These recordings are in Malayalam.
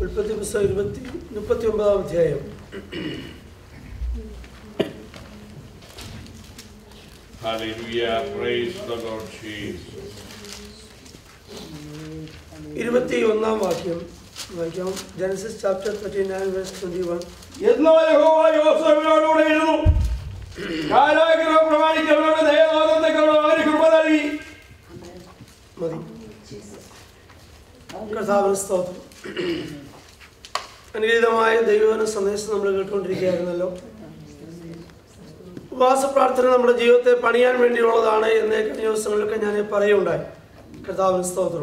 ഉൽപ്പത്തി പുസ്തകം ഇരുപത്തി മുപ്പത്തി ഒമ്പതാം അധ്യായം Hallelujah. Praise the Lord Jesus. ഇരുപത്തി ഒന്നാം വാക്യം വായിക്കാം Genesis chapter thirty nine verse twenty one എന്നോ യഹോവ യോസേഫിനോടുകൂടെ ഇരുന്നു കാലാഗ്രഹം പ്രമാണിക്കുന്നവരുടെ ദയവാദത്തെക്കൊണ്ട് അവന് കൃപ നൽകി മതി കർത്താവിന് സ്തോത്രം അനുഗ്രഹീതമായ ദൈവന സന്ദേശം നമ്മൾ കേട്ടുകൊണ്ടിരിക്കുകയായിരുന്നല്ലോ ഉപവാസ പ്രാർത്ഥന നമ്മുടെ ജീവിതത്തെ പണിയാൻ വേണ്ടിയുള്ളതാണ് എന്ന് കഴിഞ്ഞ ദിവസങ്ങളിലൊക്കെ ഞാൻ പറയുണ്ടായി കർത്താവിന് സ്തോത്രം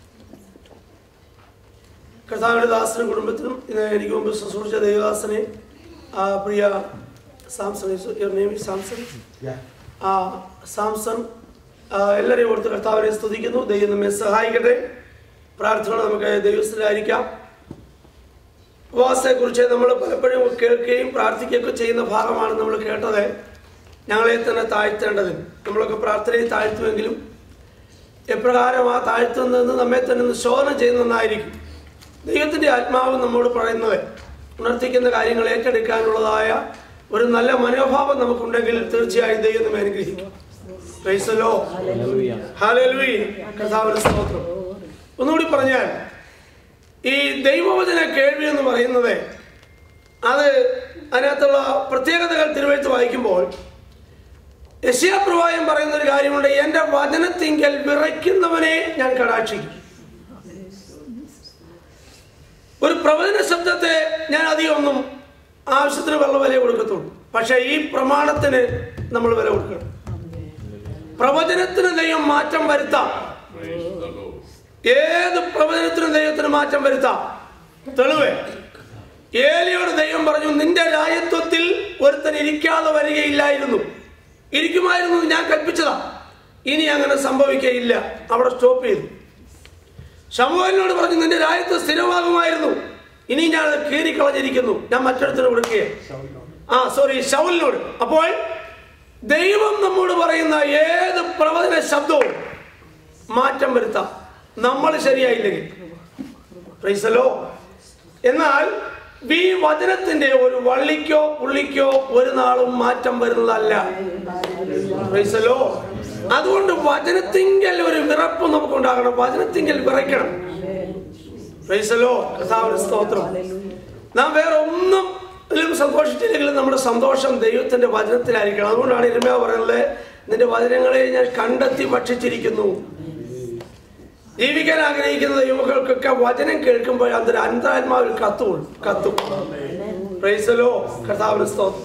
കർത്താവിൻ്റെ ദാസനും കുടുംബത്തിനും ഇത് എനിക്ക് മുമ്പ് ശുശ്രൂഷിച്ച ദൈവദാസനെ ആ പ്രിയ Samson your name is Samson ആ സാംസൺ ആ, എല്ലാവരെയും ഓർത്ത് കർത്താവിനെ സ്തുതിക്കുന്നു ദൈവം നമ്മെ സഹായിക്കട്ടെ പ്രാർത്ഥന നമുക്ക് ദൈവസ്ഥരായിരിക്കാം ഉപവാസത്തെക്കുറിച്ച് നമ്മൾ പലപ്പോഴും കേൾക്കുകയും പ്രാർത്ഥിക്കുകയൊക്കെ ചെയ്യുന്ന ഭാഗമാണ് നമ്മൾ കേട്ടത് ഞങ്ങളെ തന്നെ താഴ്ത്തേണ്ടതിന് നമ്മളൊക്കെ പ്രാർത്ഥനയെ താഴ്ത്തുമെങ്കിലും എപ്രകാരം ആ താഴ്ത്തുന്നത് നമ്മെ തന്നെ ഒന്ന് ശോധന ചെയ്യുന്നതായിരിക്കും ദൈവത്തിൻ്റെ ആത്മാവ് നമ്മോട് പറയുന്നത് ഉണർത്തിക്കുന്ന കാര്യങ്ങൾ ഏറ്റെടുക്കാനുള്ളതായ ഒരു നല്ല മനോഭാവം നമുക്കുണ്ടെങ്കിൽ തീർച്ചയായും ദൈവം നമ്മെ അനുഗ്രഹിക്കും Praise the Lord. Hallelujah. കർത്താവിന്റെ സ്തോത്രം ഒന്നുകൂടി പറഞ്ഞാൽ ഈ ദൈവവചന കേൾവി എന്ന് പറയുന്നത് അത് അതിനകത്തുള്ള പ്രത്യേകതകൾ തിരുവഴുത്ത് വായിക്കുമ്പോൾ യശയാപ്രവായം പറയുന്ന ഒരു കാര്യമുണ്ട് എൻ്റെ വചനത്തിങ്കൽ വിറയ്ക്കുന്നവനെ ഞാൻ കടാക്ഷിക്കും ഒരു പ്രവചന ശബ്ദത്തെ ഞാൻ അധികം ഒന്നും ആവശ്യത്തിന് വെള്ള വില കൊടുക്കത്തുള്ളൂ പക്ഷേ ഈ പ്രമാണത്തിന് നമ്മൾ വില കൊടുക്കണം പ്രവചനത്തിന് ദൈവം മാറ്റം വരുത്താം Praise the Lord. ഏത് പ്രവചനത്തിനും ദൈവത്തിന് മാറ്റം വരുത്താം തെളിവ് ഏലിയോട് ദൈവം പറഞ്ഞു നിന്റെ രായത്വത്തിൽ ഒരുത്തൻ ഇരിക്കാതെ വരികയില്ലായിരുന്നു ഇരിക്കുമായിരുന്നു എന്ന് ഞാൻ കൽപ്പിച്ചതാ ഇനി അങ്ങനെ സംഭവിക്കുകയില്ല അവിടെ സ്റ്റോപ്പ് ചെയ്തു ശമുവേലിനോട് പറഞ്ഞു നിന്റെ രായത്വം സ്ഥിരമാകുമായിരുന്നു ഇനി ഞാൻ അത് കീറിക്കളഞ്ഞിരിക്കുന്നു ഞാൻ മറ്റൊരുത്തിന് കൊടുക്കുകയാണ് ആ സോറി ശൗലിനോട് അപ്പോൾ ദൈവം നമ്മോട് പറയുന്ന ഏത് പ്രവചന ശബ്ദവും മാറ്റം വരുത്താം നമ്മൾ ശരിയായില്ലെങ്കിൽ പ്രൈസലോ എന്നാൽ ഈ വചനത്തിന്റെ ഒരു വള്ളിക്കോ പുള്ളിക്കോ ഒരു നാളും മാറ്റം വരുന്നതല്ല പ്രൈസലോ അതുകൊണ്ട് വചനത്തിങ്കൽ ഒരു വിറപ്പ് നമുക്കുണ്ടാകണം വചനത്തിങ്കൽ വിറയ്ക്കണം പ്രൈസലോ കർത്താവിന് സ്തോത്രം നാം വേറെ ഒന്നും ഇതിലും സന്തോഷിച്ചില്ലെങ്കിലും നമ്മുടെ സന്തോഷം ദൈവത്തിന്റെ വചനത്തിലായിരിക്കണം അതുകൊണ്ടാണ് ഇരുമ പറയുന്നത് നിന്റെ വചനങ്ങളെ ഞാൻ കണ്ടെത്തി ഭക്ഷിച്ചിരിക്കുന്നു ജീവിക്കാൻ ആഗ്രഹിക്കുന്ന ദൈവമക്കൾക്കൊക്കെ വചനം കേൾക്കുമ്പോൾ അതിന്റെ അന്തരാത്മാവിൽ കത്തും കത്തും പ്രൈസലോ കർത്താവിന് സ്തോത്രം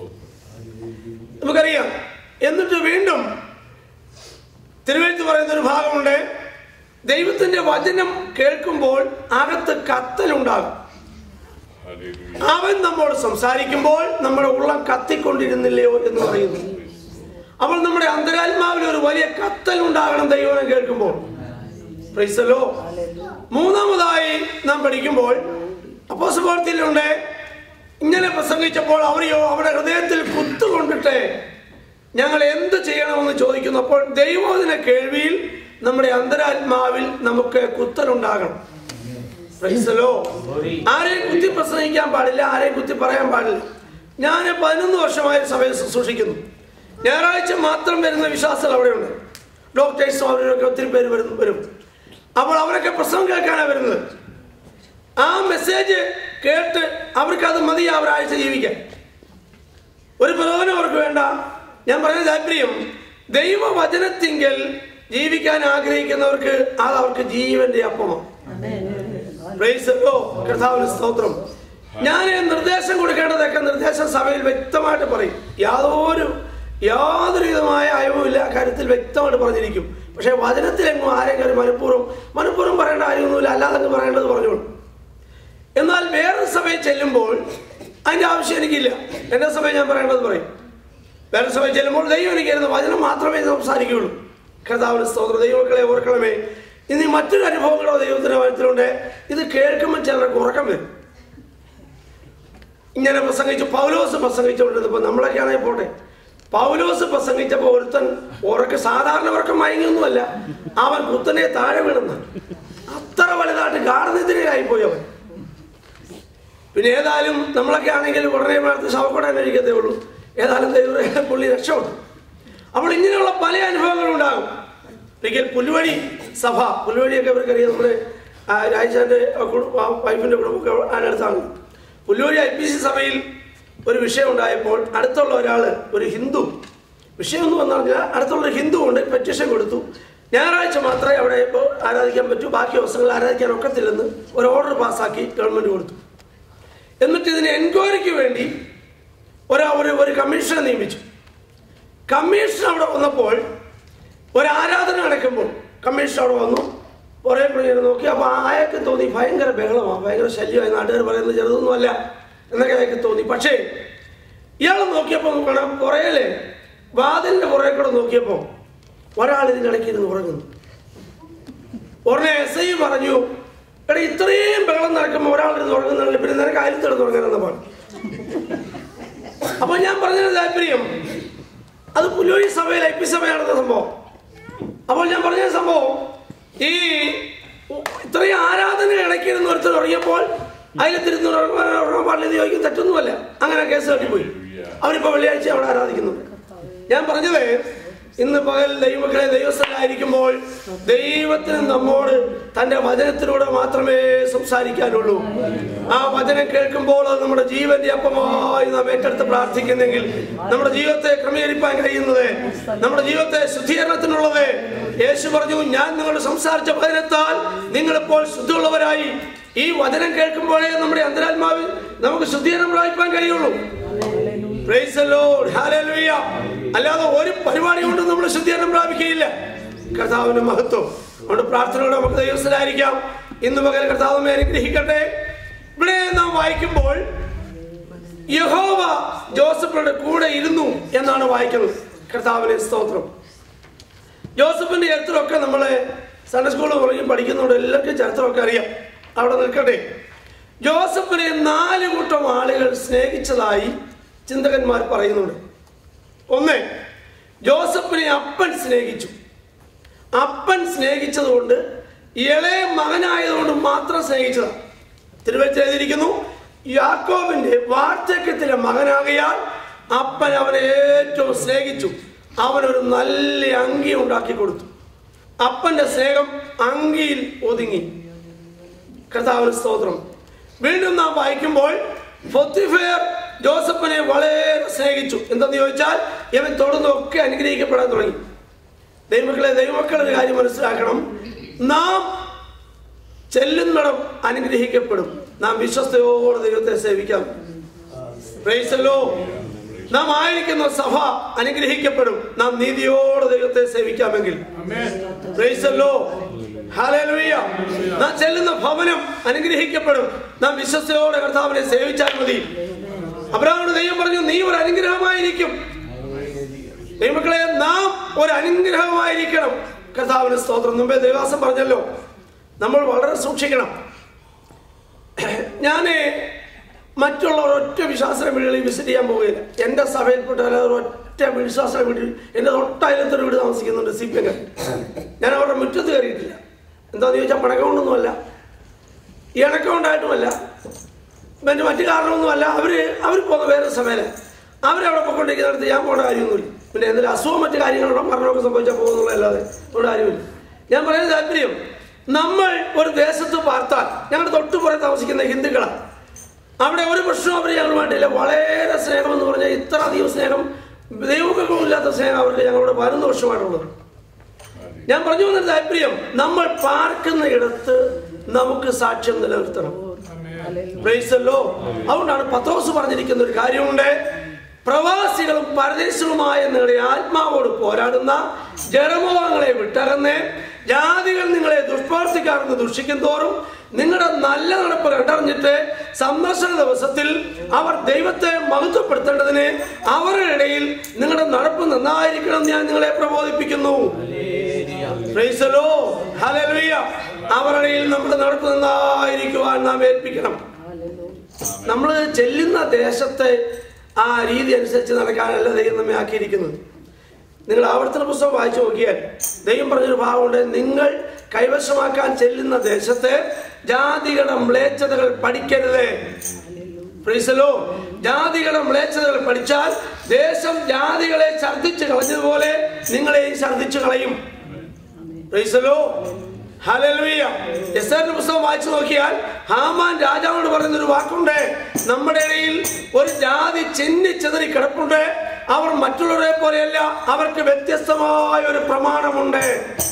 നമുക്കറിയാം എന്നിട്ട് വീണ്ടും തിരുവഴുത്ത് പറയുന്ന ഒരു ഭാഗമുണ്ട് ദൈവത്തിന്റെ വചനം കേൾക്കുമ്പോൾ അകത്ത് കത്തലുണ്ടാകും Hallelujah. അവൻ നമ്മോട് സംസാരിക്കുമ്പോൾ നമ്മുടെ ഉള്ളം കത്തിക്കൊണ്ടിരുന്നില്ലയോ എന്ന് പറയുന്നു അപ്പോൾ നമ്മുടെ അന്തരാത്മാവിൽ ഒരു വലിയ കത്തൽ ഉണ്ടാകണം ദൈവം കേൾക്കുമ്പോൾ പ്രൈസലോ മൂന്നാമതായി നാം പഠിക്കുമ്പോൾ അപ്പോസപ്രവർത്തിയിലുണ്ട് ഇങ്ങനെ പ്രസംഗിച്ചപ്പോൾ അവരെയോ അവിടെ ഹൃദയത്തിൽ കുത്തുകൊണ്ടിട്ട് ഞങ്ങൾ എന്ത് ചെയ്യണമെന്ന് ചോദിക്കുന്നു അപ്പോൾ ദൈവദിന കേൾവിയിൽ നമ്മുടെ അന്തരാത്മാവിൽ നമുക്ക് കുത്തലുണ്ടാകണം പ്രൈസലോ ആരെയും കുത്തി പ്രസംഗിക്കാൻ പാടില്ല ആരെയും കുത്തി പറയാൻ പാടില്ല ഞാൻ പതിനൊന്ന് വർഷമായി സഭയിൽ ശുശ്രൂഷിക്കുന്നു ഞായറാഴ്ച മാത്രം വരുന്ന വിശ്വാസികൾ അവിടെയുണ്ട് ഡോക്ടേഴ്സും അവരൊക്കെ ഒത്തിരി പേര് വരും വരും അപ്പോൾ അവരൊക്കെ പ്രസംഗം കേൾക്കാനാണ് വരുന്നത് ആ മെസ്സേജ് കേട്ട് അവർക്ക് അത് മതി ആ ഒരാഴ്ച ജീവിക്കാൻ ഒരു പ്രലോഭനം അവർക്ക് വേണ്ട ഞാൻ പറയുന്ന താല്പര്യം ദൈവവചനത്തിങ്കൽ ജീവിക്കാൻ ആഗ്രഹിക്കുന്നവർക്ക് അത് അവർക്ക് ജീവന്റെ അപ്പമാണ് Praise the Lord. കർത്താവിന് സ്തോത്രം ഞാൻ നിർദ്ദേശം കൊടുക്കേണ്ടതൊക്കെ നിർദ്ദേശം സഭയിൽ വ്യക്തമായിട്ട് പറയും യാതൊരു യാതൊരു വിധമായ അയവുമില്ല ആ കാര്യത്തിൽ വ്യക്തമായിട്ട് പറഞ്ഞിരിക്കും പക്ഷേ വചനത്തിലെങ്ങും ആരെങ്കിലും മനഃപൂർവ്വം മനഃപൂർവ്വം പറയേണ്ട കാര്യമൊന്നുമില്ല അല്ലാതെ അങ്ങ് പറയേണ്ടത് പറഞ്ഞോളൂ എന്നാൽ വേറെ സഭയിൽ ചെല്ലുമ്പോൾ അതിന്റെ ആവശ്യം എനിക്കില്ല എൻ്റെ സഭയിൽ ഞാൻ പറയേണ്ടത് പറയും വേറെ സഭയിൽ ചെല്ലുമ്പോൾ ദൈവം എനിക്ക് തരുന്ന വചനം മാത്രമേ സംസാരിക്കുകയുള്ളൂ കർത്താവിന് സ്തോത്രം ദൈവമക്കളെ ഓർക്കണമേ ഇനി മറ്റൊരു അനുഭവങ്ങളോ ദൈവത്തിന്റെ വചനത്തിലുണ്ട് ഇത് കേൾക്കുമ്പോൾ ചിലർക്ക് ഉറക്കം വരും ഇങ്ങനെ പ്രസംഗിച്ചു പൗലോസ് പ്രസംഗിച്ചുകൊണ്ടിരുന്നപ്പോൾ നമ്മളൊക്കെ ആണെങ്കിൽ പോട്ടെ പൗലോസ് പ്രസംഗിച്ചപ്പോൾ ഒരുത്തൻ ഉറക്ക സാധാരണ ഉറക്കം മയങ്ങിയൊന്നുമല്ല അവൻ കുത്തനെ താഴെ വീണെന്ന് അത്ര വലുതായിട്ട് ഗാഠനിദ്രയിലായി പോയി അവൻ പിന്നെ ഏതായാലും നമ്മളൊക്കെ ആണെങ്കിൽ ഉടനെ മാർത്ത് ശവക്കൊടാൻ കഴിക്കത്തേ ഉള്ളൂ ഏതായാലും ദൈവം പുള്ളി രക്ഷപ്പെട്ടു അപ്പോൾ ഇങ്ങനെയുള്ള പല അനുഭവങ്ങളും ഉണ്ടാകും ഒരിക്കൽ പുല്ലുവഴി സഭ പുല്ലുവഴിയൊക്കെ ഇവർക്കറിയാം നമ്മുടെ ആ, രാജാന്റെ വൈഫിന്റെ കുടുംബമൊക്കെ അതിനടുത്താണ് പുല്ലുവഴി ഐ പി സി സഭയിൽ ഒരു വിഷയം ഉണ്ടായപ്പോൾ അടുത്തുള്ള ഒരാൾ ഒരു ഹിന്ദു വിഷയം എന്ന് പറഞ്ഞാൽ അടുത്തുള്ള ഒരു ഹിന്ദു കൊണ്ട് പെറ്റീഷൻ കൊടുത്തു ഞായറാഴ്ച മാത്രമേ അവിടെ ഇപ്പോൾ ആരാധിക്കാൻ പറ്റൂ ബാക്കി ദിവസങ്ങളിൽ ആരാധിക്കാൻ ഒക്കത്തില്ലെന്ന് ഒരു ഓർഡർ പാസ്സാക്കി ഗവൺമെന്റ് കൊടുത്തു എന്നിട്ട് ഇതിന് എൻക്വയറിക്ക് വേണ്ടി ഒരാ ഒരു ഒരു കമ്മീഷനെ നിയമിച്ചു കമ്മീഷൻ അവിടെ വന്നപ്പോൾ ഒരു ആരാധന നടക്കുമ്പോൾ കമ്മീഷൻ അവിടെ വന്നു കുറേ പിള്ളേർ നോക്കി അപ്പോൾ അയാൾക്ക് തോന്നി ഭയങ്കര ബഹളമാണ് ഭയങ്കര ശല്യമായി നാട്ടുകാർ പറയുന്നത് ചെറുതൊന്നുമല്ല എന്നൊക്കെ അയാൾക്ക് തോന്നി പക്ഷേ ഇയാൾ നോക്കിയപ്പോൾ നോക്കണം കുറേലേ വാതിലിൻ്റെ പുറകെ കൂടെ നോക്കിയപ്പോൾ ഒരാൾ ഇതിനിടയ്ക്ക് ഇരുന്ന് ഉറങ്ങുന്നു ഉടനെ എസ് ഐ പറഞ്ഞു എടാ ഇത്രയും ബഹളം നടക്കുമ്പോൾ ഒരാൾ ഇരുന്ന് ഉറങ്ങുന്നുണ്ടല്ലോ പിന്നെ നിനക്ക് അയലത്തിടന്ന് ഉറങ്ങാനെന്ന പാട് അപ്പൊ ഞാൻ പറഞ്ഞത് താല്പര്യം അത് പുല്ലൂരി സഭയിൽ ഐ പി സഭയാണെന്ന സംഭവം അപ്പോൾ ഞാൻ പറഞ്ഞ സംഭവം ഈ ഇത്രയും ആരാധന ഇടയ്ക്കിരുന്ന് ഒരുത്തർ തുടങ്ങിയപ്പോൾ അതിലെത്തിരുന്ന് ഉറങ്ങാൻ പാടില്ലെന്ന് ചോദിക്കും തെറ്റൊന്നുമല്ല അങ്ങനെ കേസ് കെട്ടിപ്പോയി അവരിപ്പോ വെള്ളിയാഴ്ച അവിടെ ആരാധിക്കുന്നുണ്ട് ഞാൻ പറഞ്ഞത് ഇന്ന് പകൽ ദൈവമക്കളെ ദൈവസ്ഥലായിരിക്കുമ്പോൾ ദൈവത്തിന് നമ്മോട് തന്റെ വചനത്തിലൂടെ മാത്രമേ സംസാരിക്കാനുള്ളൂ ആ വചനം കേൾക്കുമ്പോൾ അത് നമ്മുടെ ജീവന്റെ അപ്പമായി നാം ഏറ്റെടുത്ത് പ്രാർത്ഥിക്കുന്നെങ്കിൽ നമ്മുടെ ജീവിതത്തെ ക്രമീകരിക്കാൻ കഴിയുന്നത് നമ്മുടെ ജീവിതത്തെ ശുദ്ധീകരണത്തിനുള്ളത് യേശു പറഞ്ഞു ഞാൻ നിങ്ങളോട് സംസാരിച്ച വചനത്താൽ നിങ്ങളിപ്പോൾ ശുദ്ധിയുള്ളവരായി ഈ വചനം കേൾക്കുമ്പോഴേ നമ്മുടെ അന്തരാത്മാവിൽ നമുക്ക് ശുദ്ധീകരണം പ്രാപിക്കാൻ കഴിയുള്ളൂ Praise the Lord. Hallelujah. അല്ലാതെ ഒരു പരിപാടി കൊണ്ട് നമ്മൾ ശുദ്ധീകരണം പ്രാപിക്കുകയില്ല കർത്താവിന്റെ മഹത്വം അതുകൊണ്ട് പ്രാർത്ഥനയോടെ നമുക്ക് ദൈവസ്ഥലായിരിക്കാം ഇന്ന് പകൽ കർത്താവിനെ അനുഗ്രഹിക്കട്ടെ ഇവിടെ നാം വായിക്കുമ്പോൾ യഹോവ ജോസഫിന്റെ കൂടെ ഇരുന്നു എന്നാണ് വായിക്കുന്നത് കർത്താവിനെ സ്തോത്രം ജോസഫിന്റെ ചരിത്രമൊക്കെ നമ്മളെ സൺഡേ സ്കൂളിൽ പറയും പഠിക്കുന്നതുകൊണ്ട് എല്ലാവർക്കും ചരിത്രമൊക്കെ അറിയാം അവിടെ നിൽക്കട്ടെ ജോസഫിനെ നാല് കൂട്ടം ആളുകൾ സ്നേഹിച്ചതായി ചിന്തകന്മാർ പറയുന്നുണ്ട് ഒന്ന് ജോസഫിനെ അപ്പൻ സ്നേഹിച്ചു അപ്പൻ സ്നേഹിച്ചതുകൊണ്ട് ഇളയ മകനായതുകൊണ്ട് മാത്രം സ്നേഹിച്ചതാണ് തിരുവച്ച് എഴുതിയിരിക്കുന്നു യാക്കോബിന്റെ വാർദ്ധക്യത്തിലെ മകനാകയാൽ അപ്പൻ അവനെ ഏറ്റവും സ്നേഹിച്ചു അവനൊരു നല്ല അങ്കി ഉണ്ടാക്കി കൊടുത്തു അപ്പന്റെ സ്നേഹം അങ്കിയിൽ ഒതുങ്ങി കർത്താവിന് സ്തോത്രം വീണ്ടും നാം വായിക്കുമ്പോൾ ഫൊത്തിഫെയർ ജോസഫിനെ വളരെ സ്നേഹിച്ചു എന്തെന്ന് ചോദിച്ചാൽ ഇവൻ തുടർന്നൊക്കെ അനുഗ്രഹിക്കപ്പെടാൻ തുടങ്ങി ദൈവമക്കളെ ദൈവമക്കളുടെ കാര്യം മനസ്സിലാക്കണം നാം ചെല്ലുന്നിടം അനുഗ്രഹിക്കപ്പെടും നാം വിശ്വസ്തയോടെ ദൈവത്തെ സേവിക്കാം Praise the Lord. നാം ആയിരിക്കുന്ന സഭ അനുഗ്രഹിക്കപ്പെടും നാം നീതിയോടെ ദൈവത്തെ സേവിക്കാമെങ്കിൽ Praise the Lord. Hallelujah. നാം ചെല്ലുന്ന ഭവനം അനുഗ്രഹിക്കപ്പെടും നാം വിശ്വസ്തയോടെ കർത്താവിനെ സേവിച്ചാൽ മതി അബ്രാഹ്മണ ദൈവം പറഞ്ഞു നീ ഒരു അനുഗ്രഹമായിരിക്കും ദൈവമക്കളെ നാം ഒരു അനുഗ്രഹമായിരിക്കണം കർത്താവിന് സ്തോത്രം മുമ്പേ ദൈവാസം പറഞ്ഞല്ലോ നമ്മൾ വളരെ സൂക്ഷിക്കണം ഞാൻ മറ്റുള്ള ഒരൊറ്റ വിശ്വാസ വീടുകളിൽ വിസിറ്റ് ചെയ്യാൻ പോവുകയില്ല എൻ്റെ സഭയിൽപ്പെട്ട ഒരൊറ്റ വിശ്വാസ വീട്ടിൽ എൻ്റെ തൊട്ടയലത്തൊരു വീട് താമസിക്കുന്നുണ്ട് സി പി എം ഞാൻ അവരുടെ മുറ്റത്ത് കയറിയിട്ടില്ല എന്താന്ന് ചോദിച്ചാൽ പണക്കമുണ്ടൊന്നുമല്ല ഇണക്കമുണ്ടായിട്ടുമല്ല മറ്റു മറ്റു കാരണമൊന്നുമല്ല അവർ അവർ പോകുന്ന വേറെ സഭയില അവരവിടെ പോയിക്കൊണ്ടിരിക്കുന്നിടത്ത് ഞാൻ പോകേണ്ട കാര്യമൊന്നുമില്ല പിന്നെ എന്തെങ്കിലും അസുഖം മറ്റു കാര്യങ്ങളോ മരണമൊക്കെ സംഭവിച്ചാൽ പോകുന്നുള്ളതല്ലാതെ അവിടെ കാര്യമില്ല ഞാൻ പറയുന്ന താല്പര്യം നമ്മൾ ഒരു ദേശത്ത് പാർത്താൽ ഞങ്ങളുടെ തൊട്ടുപുറേ താമസിക്കുന്ന ഹിന്ദുക്കളാണ് അവിടെ ഒരു പ്രശ്നവും അവർ ഞങ്ങളുമായിട്ടില്ല വളരെ സ്നേഹം എന്ന് പറഞ്ഞാൽ ഇത്ര അധികം സ്നേഹം ദൈവങ്ങൾക്കും ഇല്ലാത്ത സ്നേഹം അവർക്ക് ഞങ്ങളുടെ പതിനൊന്ന് വർഷമായിട്ടുള്ളത് ഞാൻ പറഞ്ഞു വന്ന താല്പര്യം നമ്മൾ പാർക്കുന്ന ഇടത്ത് നമുക്ക് സാക്ഷ്യം നിലനിർത്തണം Praise the Lord. അതുകൊണ്ടാണ് പത്രോസ് പറഞ്ഞിരിക്കുന്ന ഒരു കാര്യമുണ്ട് പ്രവാസികളും പരദേശികളുമായ നിങ്ങളുടെ ആത്മാവോട് പോരാടുന്ന ജനമോഹങ്ങളെ വിട്ടകന്ന് ജാതികൾ നിങ്ങളെ ദുഷ്പ്രവർത്തിക്കാരെന്ന് ദുഷിക്കും തോറും നിങ്ങളുടെ നല്ല നടപ്പ് കണ്ടറിഞ്ഞിട്ട് സന്ദർശന ദിവസത്തിൽ അവർ ദൈവത്തെ മഹത്വപ്പെടുത്തേണ്ടതിന് അവരുടെ ഇടയിൽ നിങ്ങളുടെ നടപ്പ് നന്നായിരിക്കണം എന്ന് ഞാൻ നിങ്ങളെ പ്രബോധിപ്പിക്കുന്നു Praise the Lord. Hallelujah. അവരുടെ ഇടയിൽ നമ്മുടെ നടപ്പ് നന്നായിരിക്കുവാൻ നാം ഏൽപ്പിക്കണം നമ്മൾ ചെല്ലുന്ന ദേശത്തെ ആ രീതി അനുസരിച്ച് നടക്കാനല്ല ദൈവം നമ്മെ ആക്കിയിരിക്കുന്നത് നിങ്ങൾ ആവർത്തന പുസ്തകം വായിച്ചു നോക്കിയാൽ ദൈവം പറഞ്ഞൊരു ഭാഗമുണ്ട് നിങ്ങൾ കൈവശമാക്കാൻ ചെല്ലുന്ന ദേശത്തെ ജാതികളുടെ മ്ലേച്ഛതകൾ പഠിക്കരുത് പ്രീസലോ ജാതികളുടെ മ്ലേച്ഛതകൾ പഠിച്ചാൽ ദേശം ജാതികളെ ഛർദ്ദിച്ച് കളഞ്ഞതുപോലെ നിങ്ങളെയും ഛർദ്ദിച്ചു കളയും പ്രീസലോ ഹല്ലേലൂയ എസ്തേറിന്റെ പുസ്തകം വായിച്ചു നോക്കിയാൽ ഹാമാൻ രാജാവിനോട് പറയുന്ന ഒരു വാക്കുണ്ട് നമ്മുടെ ഇടയിൽ ഒരു ജാതി ചിന്നി ചെതറി കിടപ്പുണ്ട് അവർ മറ്റുള്ളവരെ പോലെയല്ല അവർക്ക് വ്യത്യസ്തമായ ഒരു പ്രമാണമുണ്ട്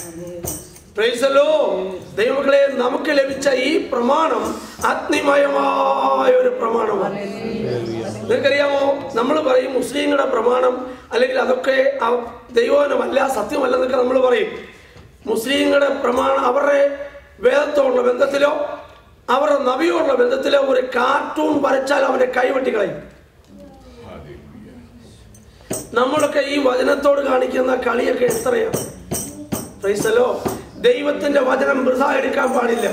പ്രൈസലോ ദൈവങ്ങളെ നമുക്ക് ലഭിച്ച ഈ പ്രമാണം അഗ്നിമയമായ ഒരു പ്രമാണമാണ് നിങ്ങൾക്കറിയാമോ നമ്മൾ പറയും മുസ്ലിങ്ങളുടെ പ്രമാണം അല്ലെങ്കിൽ അതൊക്കെ അവ- ദൈവോനമല്ല സത്യമല്ലെന്നൊക്കെ നമ്മൾ പറയും മുസ്ലിങ്ങളുടെ പ്രമാണം അവരുടെ വേദത്തോടുള്ള ബന്ധത്തിലോ അവരുടെ നബിയോടുള്ള ബന്ധത്തിലോ ഒരു കാർട്ടൂൺ വരച്ചാൽ അവന്റെ കൈവെട്ടി കളയും Hallelujah. നമ്മളൊക്കെ ഈ വചനത്തോട് കാണിക്കുന്ന കളിയൊക്കെ എത്രയാണ് പ്രൈസലോ ദൈവത്തിന്റെ വചനം വൃഥ എടുക്കാൻ പാടില്ല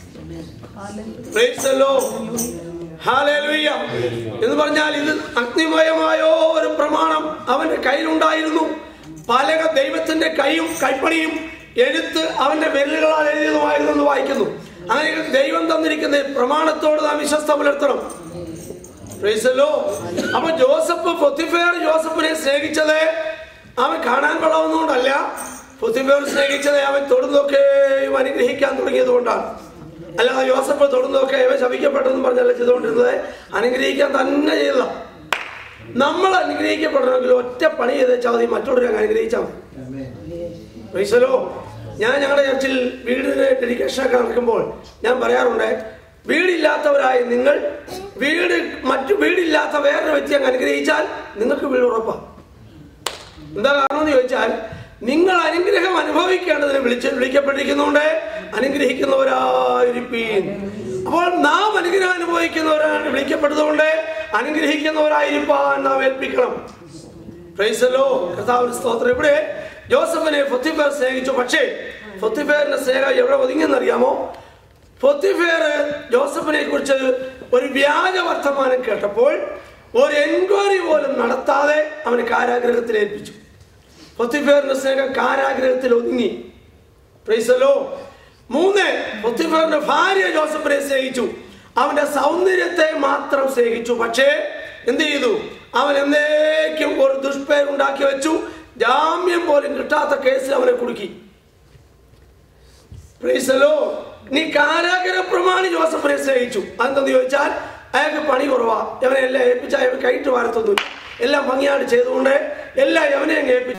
പ്രൈസലോ ഹാലേലൂയ എന്ന് പറഞ്ഞാൽ ഇത് അഗ്നിമയമായോ ഒരു പ്രമാണം അവന്റെ കയ്യിലുണ്ടായിരുന്നു പലക ദൈവത്തിന്റെ കൈയും കൈപ്പണിയും എഴുത്ത് അവന്റെ വിരലുകളാൽ എഴുതിയതുമായിരുന്നു എന്ന് വായിക്കുന്നു അങ്ങനെ ദൈവം തന്നിരിക്കുന്ന ഈ പ്രമാണത്തോട് നാം വിശ്വസ്ത പുലർത്തണം പ്രൈസല്ലോ അപ്പൊ ജോസഫ് പൊത്തിഫേർ ജോസഫിനെ സ്നേഹിച്ചത് അവൻ കാണാൻ കൊള്ളാവുന്നതുകൊണ്ടല്ല പൊത്തിഫേർ സ്നേഹിച്ചത് അവൻ തൊടുന്നൊക്കെയും അനുഗ്രഹിക്കാൻ തുടങ്ങിയത് കൊണ്ടാണ് അല്ലാതെ ജോസഫ് തൊടുന്നതൊക്കെ ഇവൻ ശപിക്കപ്പെട്ടെന്ന് പറഞ്ഞല്ല ചെയ്തുകൊണ്ടിരുന്നത് അനുഗ്രഹിക്കാൻ തന്നെ ചെയ്തത നമ്മൾ അനുഗ്രഹിക്കപ്പെടണമെങ്കിൽ ഒറ്റ പണി ചെയ്ത് വെച്ചാൽ മതി മറ്റുള്ളവരെ അങ്ങ് അനുഗ്രഹിച്ചാൽ മതി പ്രൈസലോ ഞാൻ ഞങ്ങളുടെ ചർച്ചിൽ വീടിന് ഡെഡിക്കേഷനൊക്കെ നടക്കുമ്പോൾ ഞാൻ പറയാറുണ്ട് വീടില്ലാത്തവരായ നിങ്ങൾ വീട് മറ്റു വീടില്ലാത്ത വേറൊരു വ്യക്തി അങ്ങ് അനുഗ്രഹിച്ചാൽ നിങ്ങൾക്ക് വീട് ഉറപ്പാണ് എന്താ കാരണം എന്ന് ചോദിച്ചാൽ നിങ്ങൾ അനുഗ്രഹം അനുഭവിക്കേണ്ടതിന് വിളിച്ച് വിളിക്കപ്പെട്ടിരിക്കുന്നുണ്ട് അനുഗ്രഹിക്കുന്നവരായിരിക്കും അപ്പോൾ നാം അനുഗ്രഹം അനുഭവിക്കുന്നവരാണ് വിളിക്കപ്പെട്ടതുകൊണ്ട് അനുഗ്രഹിക്കുന്നവരായിരിക്കാൻ നാം ഏൽപ്പിക്കണം പ്രൈസലോ കർത്താവിന് സ്തോത്രം ഇവിടെ ജോസഫിനെ ഫൊത്തിഫേർ സ്നേഹിച്ചു പക്ഷേ ഫൊത്തിഫേറിന്റെ സ്നേഹം എവിടെ ഒതുങ്ങിയെന്നറിയാമോ ഫൊത്തിഫേർ ജോസഫിനെ കുറിച്ച് ഒരു വ്യാജ വർത്തമാനം കേട്ടപ്പോൾ ഒരു എൻക്വയറി പോലും നടത്താതെ അവന് കാരാഗ്രഹത്തിൽ ഏൽപ്പിച്ചു ഫൊത്തിഫേറിന്റെ സ്നേഹം കാരാഗ്രഹത്തിൽ ഒതുങ്ങി പ്രൈസലോ മൂന്ന് പൊത്തിഫറിന്റെ ഭാര്യ ജോസഫിനെ സ്നേഹിച്ചു അവന്റെ സൗന്ദര്യത്തെ മാത്രം സ്നേഹിച്ചു പക്ഷേ എന്ത് ചെയ്തു അവൻ എന്നേക്കും ഒരു ദുഷ്പേരുണ്ടാക്കി വെച്ചു ജാമ്യം പോലും കിട്ടാത്ത കേസിൽ അവനെ കുടുക്കി പ്രൈസലോ നീ കാരാഗ്രഹ പ്രമാണി ജോസഫിനെ സ്നേഹിച്ചു അതെന്തെന്ന് ചോദിച്ചാൽ അയാൾക്ക് പണി കുറവാ അവനെ എല്ലാം ഏൽപ്പിച്ച അയാൾ കൈയിട്ട് വാരത്തൊന്നുമില്ല എല്ലാം ഭംഗിയായിട്ട് ചെയ്തുകൊണ്ട് എല്ലാം അവനെ അങ്ങ് ഏൽപ്പിച്ചു